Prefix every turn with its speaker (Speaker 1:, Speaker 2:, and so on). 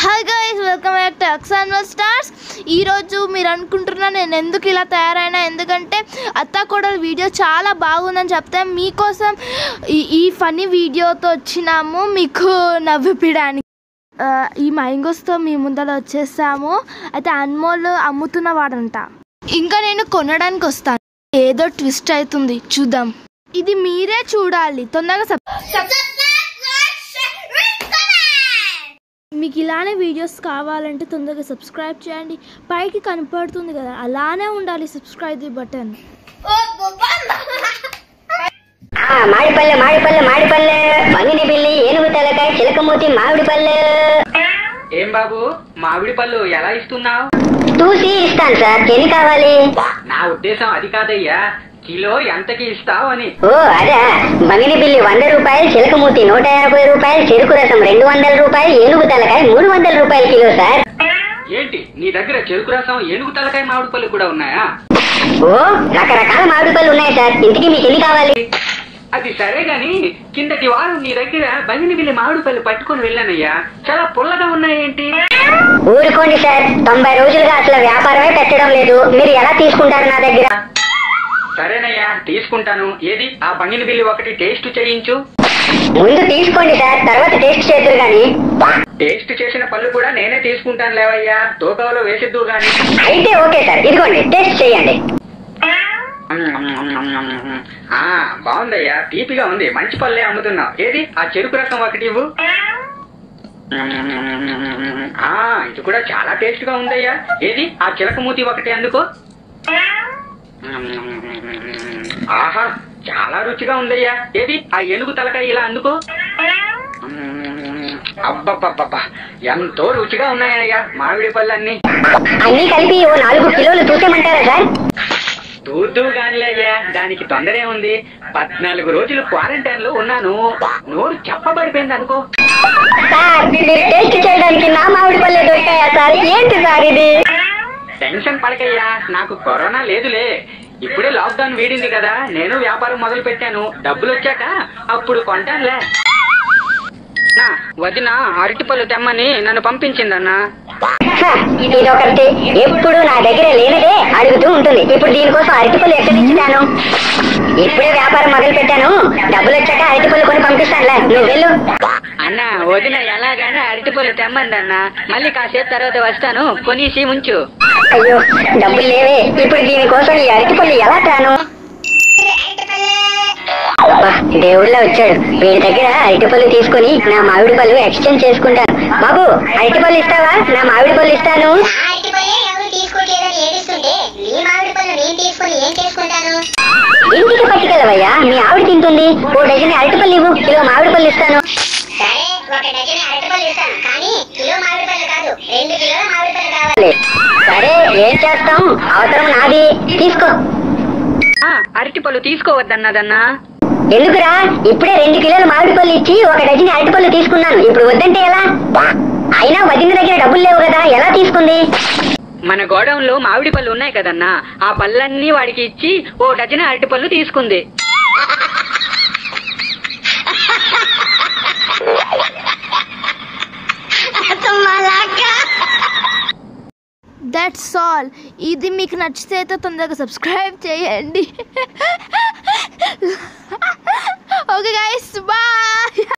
Speaker 1: hi guys welcome back to అక్సాన్వల్ stars ఈరోజు మీరు అనుకుంటున్నా నేను ఎందుకు ఇలా తయారైనా ఎందుకంటే అత్త కూడా వీడియో చాలా బాగుందని చెప్తే మీకోసం ఈ ఈ ఫనీ వీడియోతో వచ్చినాము మీకు నవ్విపించడానికి ఆ, ఈ మ్యాంగోస్తో మీ ముందర వచ్చేసాము అయితే అన్మోల్ అమ్ముతున్నవాడంట ఇంకా నేను కొనడానికి వస్తాను ఏదో ట్విస్ట్ అవుతుంది చూద్దాం ఇది మీరే చూడాలి తొందరగా సబ్ మీకు ఇలానే వీడియోస్ కావాలంటే తొందరగా సబ్స్క్రైబ్ చేయండి పైకి కనపడుతుంది కదా అలానే ఉండాలి సబ్స్క్రైబ్ బటన్
Speaker 2: ఆ మాడిపల్లె మాడిపల్లె మాడిపల్లె మంగిని బిల్లి ఏనుగు తలకాయ చిలకమూతి మామిడి పల్లె
Speaker 3: ఏం బాబు మామిడి పళ్ళు ఎలా ఇస్తున్నావు
Speaker 2: చూసి ఇస్తాను సార్ ఎన్ని కావాలి
Speaker 3: నా ఉద్దేశం అది కాదయ్యా కిలో ఎంతకి ఇస్తావు అని
Speaker 2: ఓ అదే మంగిని బిల్లి వంద రూపాయలు చిలకమూతి నూట యాభై రూపాయలు చెరుకు రసం రెండు వందల రూపాయలు ఏనుగు తలకాయ మూడు వందల రూపాయలు కిలో సార్
Speaker 3: ఏంటి నీ దగ్గర చెరుకు రసం ఏనుగు తలకాయ మామిడి పళ్ళు కూడా ఉన్నాయా
Speaker 2: ఓ రకరకాల మామిడి పళ్ళు ఉన్నాయి సార్ ఇంటికి మీకు ఎన్ని కావాలి
Speaker 3: అది సరే గాని కిందటి వారం నీ దగ్గర బంగిని బిల్లి మామిడి పళ్ళు పట్టుకొని వెళ్ళానయ్యా చాలా పుల్లగా ఉన్నాయేంటి
Speaker 2: ఊరుకోండి సార్ తొంభై రోజులుగా అసలు వ్యాపారమే పెట్టడం లేదు మీరు ఎలా తీసుకుంటారు నా దగ్గర
Speaker 3: సరేనయ్యా తీసుకుంటాను ఏది ఆ బంగిని బిల్లి ఒకటి టేస్ట్ చేయించు
Speaker 2: ముందు తీసుకోండి సార్ తర్వాత టేస్ట్ చేద్దరు గాని
Speaker 3: టేస్ట్ చేసిన పళ్ళు కూడా నేనే తీసుకుంటాను లేవయ్యా తూకంలో వేసిద్దు గాని
Speaker 2: అయితే ఓకే సార్ ఇదిగోండి టేస్ట్ చేయండి
Speaker 3: ఆ బాగుందయ్యా తీపిగా ఉంది మంచి పళ్ళే అమ్ముతున్నావు ఏది ఆ చెరుకు రసం ఒకటి ఇవ్వు ఆ ఇది కూడా చాలా టేస్ట్ గా ఉందయ్యా ఏది ఆ చిలకమూతి ఒకటి అందుకో ఆహా చాలా రుచిగా ఉందయ్యా ఏది ఆ ఏనుగు తలకాయ ఇలా అందుకో అబ్బబ్బబ్బబ్బా ఎంతో రుచిగా ఉన్నాయయ్యా మామిడి పళ్ళన్నీ
Speaker 2: అన్ని కలిపి ఓ నాలుగు కిలోలు చూసేమంటారా సార్
Speaker 3: చూద్దు గానిలేయ్యా దానికి తొందరే ఉంది పద్నాలుగు రోజులు క్వారంటైన్ లో ఉన్నాను నోరు చెప్పబడిపోయింది అనుకో
Speaker 2: సార్ మీరు టేస్ట్ చేయడానికి నా మామిడి పల్లె దొరికాయా సార్ ఏంటి సార్ ఇది
Speaker 3: టెన్షన్ పడకయ్యా నాకు కరోనా లేదులే ఇప్పుడే లాక్డౌన్ వీడింది కదా నేను వ్యాపారం మొదలు పెట్టాను డబ్బులు వచ్చాక అప్పుడు కొంటానులే నా వదిన అరటి పళ్ళు తెమ్మని నన్ను పంపించిందన్నా
Speaker 2: హ, ఇదొకటి ఎప్పుడు నా దగ్గర లేనిదే అడుగుతూ ఉంటుంది ఇప్పుడు దీనికోసం అరటిపళ్ళు ఎక్కడి నుంచి తాను ఇప్పుడే వ్యాపారం మొదలు పెట్టాను డబ్బులు వచ్చాక అరటిపళ్ళు కొని పంపిస్తానులే నువ్వు వెళ్ళు
Speaker 3: అన్న వదిన ఎలాగైనా అరటి పళ్ళు తెమ్మందన్నా మళ్ళీ కాసేపు తర్వాత వస్తాను కొనేసి ఉంచు
Speaker 2: అయ్యో డబ్బులు లేవే ఇప్పుడు దీనికోసం ఈ అరటిపళ్ళు ఎలా తాను అబ్బా, దేవుళ్ళ వచ్చాడు వీడి దగ్గర అరటిపళ్ళు తీసుకొని నా మామిడి పళ్ళు ఎక్స్చేంజ్ చేసుకుంటాను బాబు అరటిపళ్ళు ఇస్తావా నా మామిడి పళ్ళు ఇస్తాను
Speaker 4: నా అరటిపళ్ళే ఎవరు తీసుకోవట్లేదని ఏడుస్తుంటే నీ మామిడి పళ్ళు నేను తీసుకుని ఏం చేసుకుంటాను
Speaker 2: ఇంటికి పట్టుకెళ్ళవయ్యా మీ ఆవిడ తింటుంది ఓ డజన్ అరటిపళ్ళు ఇవ్వు కిలో మామిడి పళ్ళు ఇస్తాను
Speaker 4: సరే ఒక డజన్ అరటిపళ్ళు ఇస్తాను కానీ కిలో మామిడి పళ్ళు కాదు రెండు కిలోల మామిడి పళ్ళు కావాలి
Speaker 2: సరే ఏం చేస్తాం అవసరం నాది తీసుకో
Speaker 3: అరటి పళ్ళు తీసుకోవద్దన్నదన్నా
Speaker 2: ఎందుకురా ఇప్పుడే రెండు కిలోల మామిడి పళ్ళు ఇచ్చి ఒక డజన్ అరటిపళ్ళు తీసుకున్నాను ఇప్పుడు వద్దంటే ఎలా అయినా వదిన దగ్గర డబ్బులు లేవు కదా ఎలా తీసుకుంది
Speaker 3: మన గోడౌన్ లో మామిడి పళ్ళు ఉన్నాయి కదన్నా ఆ పళ్ళన్నీ వాడికి ఇచ్చి ఓ డజన్ అరటి పళ్ళు తీసుకుంది
Speaker 1: దట్స్ ఆల్ ఇది మీకు నచ్చితే అయితే తొందరగా సబ్స్క్రైబ్ చేయండి ఓకే గైస్ బాయ్